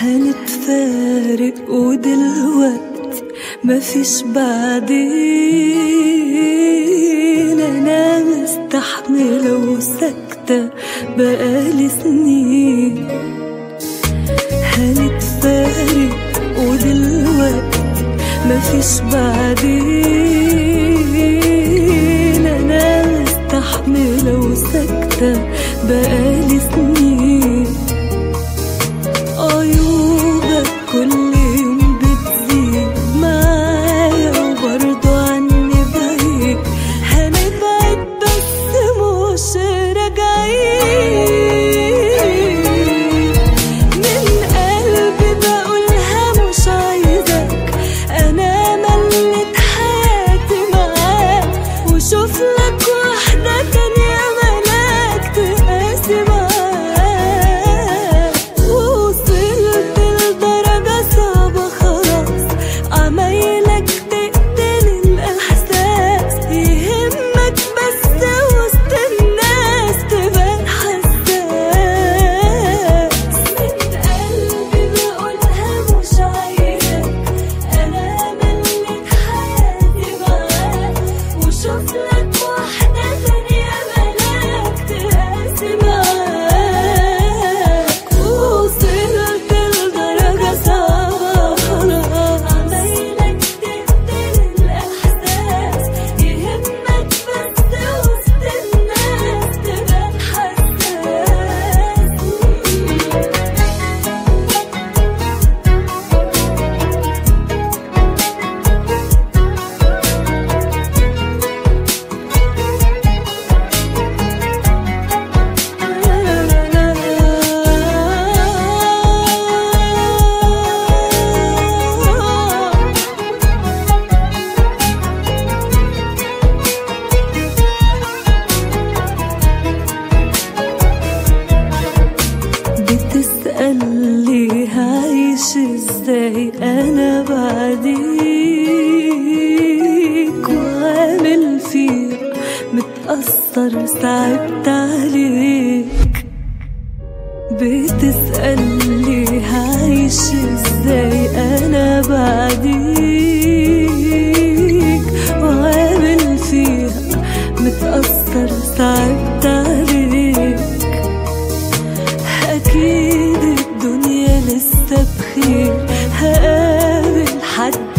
هنتفارق ودلوقتي مفيش بعدين انا مستحملة وساكتة بقالي سنين هنتفارق ودلوقتي مفيش بعدين انا مستحملة وساكتة بقالي سنين عيوبك كل يوم بتزيد معايا وبرضه عني بعيد هنبعد بس مش راجعين من قلبي بقولها مش عايزك انا مليت حياتي معاك وشوف لك واحدة تانية ملاك تقاسي معاك وصلت لدرجة صعبة خلاص عمايلك تقتل الإحساس يهمك بس وسط الناس تبان حساس من قلبي بقولها مش عايزك أنا مليت حياتي معاك وشوف لك واحدة تانية ملاك تقاسي معاك وصلت لدرجة صعبة خلاص عمايلك تقتل الإحساس يهمك بس وسط الناس تبان حساس بتسأل لي هعيش ازاي انا بعديك وعامل فيك متأثر صعبت عليك بتسأل لي هعيش ازاي انا بعديك وعامل فيها متأثر صعبت عليك أكيد الدنيا لسه بخير هقابل حد